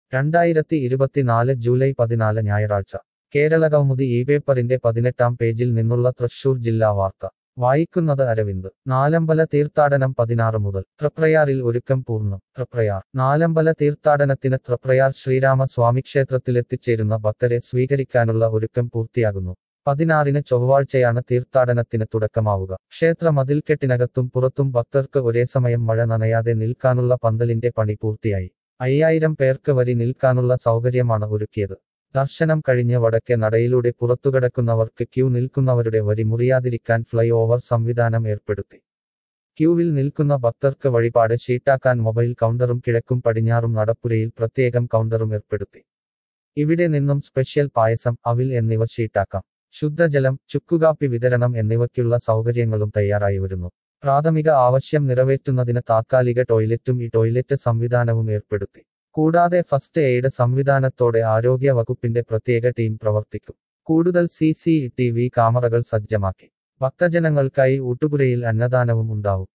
രണ്ടായിരത്തി ഇരുപത്തിനാല് ജൂലൈ പതിനാല് ഞായറാഴ്ച കേരള കൗമുദി ഈ പേപ്പറിന്റെ പതിനെട്ടാം പേജിൽ നിന്നുള്ള തൃശൂർ ജില്ലാ വാർത്ത വായിക്കുന്നത് അരവിന്ദ് നാലമ്പല തീർത്ഥാടനം പതിനാറ് മുതൽ തൃപ്രയാറിൽ ഒരുക്കം പൂർണ്ണം തൃപ്രയാർ നാലമ്പല തീർത്ഥാടനത്തിന് തൃപ്രയാർ ശ്രീരാമ സ്വാമി ക്ഷേത്രത്തിലെത്തിച്ചേരുന്ന ഭക്തരെ സ്വീകരിക്കാനുള്ള ഒരുക്കം പൂർത്തിയാകുന്നു പതിനാറിന് ചൊവ്വാഴ്ചയാണ് തീർത്ഥാടനത്തിന് തുടക്കമാവുക ക്ഷേത്ര മതിൽക്കെട്ടിനകത്തും പുറത്തും ഭക്തർക്ക് ഒരേ സമയം മഴ നനയാതെ നിൽക്കാനുള്ള പന്തലിന്റെ പണി പൂർത്തിയായി അയ്യായിരം പേർക്ക് വരി നിൽക്കാനുള്ള സൗകര്യമാണ് ഒരുക്കിയത് ദർശനം കഴിഞ്ഞ് വടക്കേ നടയിലൂടെ പുറത്തുകിടക്കുന്നവർക്ക് ക്യൂ നിൽക്കുന്നവരുടെ വരി മുറിയാതിരിക്കാൻ ഫ്ലൈ ഓവർ സംവിധാനം ഏർപ്പെടുത്തി ക്യൂവിൽ നിൽക്കുന്ന ഭക്തർക്ക് വഴിപാട് ഷീട്ടാക്കാൻ മൊബൈൽ കൗണ്ടറും കിഴക്കും പടിഞ്ഞാറും നടപ്പുരയിൽ പ്രത്യേകം കൗണ്ടറും ഏർപ്പെടുത്തി ഇവിടെ നിന്നും സ്പെഷ്യൽ പായസം അവിൽ എന്നിവ ഷീട്ടാക്കാം ശുദ്ധജലം ചുക്കുകാപ്പി വിതരണം എന്നിവയ്ക്കുള്ള സൗകര്യങ്ങളും തയ്യാറായി വരുന്നു പ്രാഥമിക ആവശ്യം നിറവേറ്റുന്നതിന് താത്കാലിക ടോയ്ലറ്റും ഈ ടോയ്ലറ്റ് സംവിധാനവും ഏർപ്പെടുത്തി കൂടാതെ ഫസ്റ്റ് എയ്ഡ് സംവിധാനത്തോടെ ആരോഗ്യ വകുപ്പിന്റെ പ്രത്യേക ടീം പ്രവർത്തിക്കും കൂടുതൽ സി സി ടി വി ക്യാമറകൾ സജ്ജമാക്കി ഭക്തജനങ്ങൾക്കായി ഊട്ടുപുരയിൽ അന്നദാനവും ഉണ്ടാവും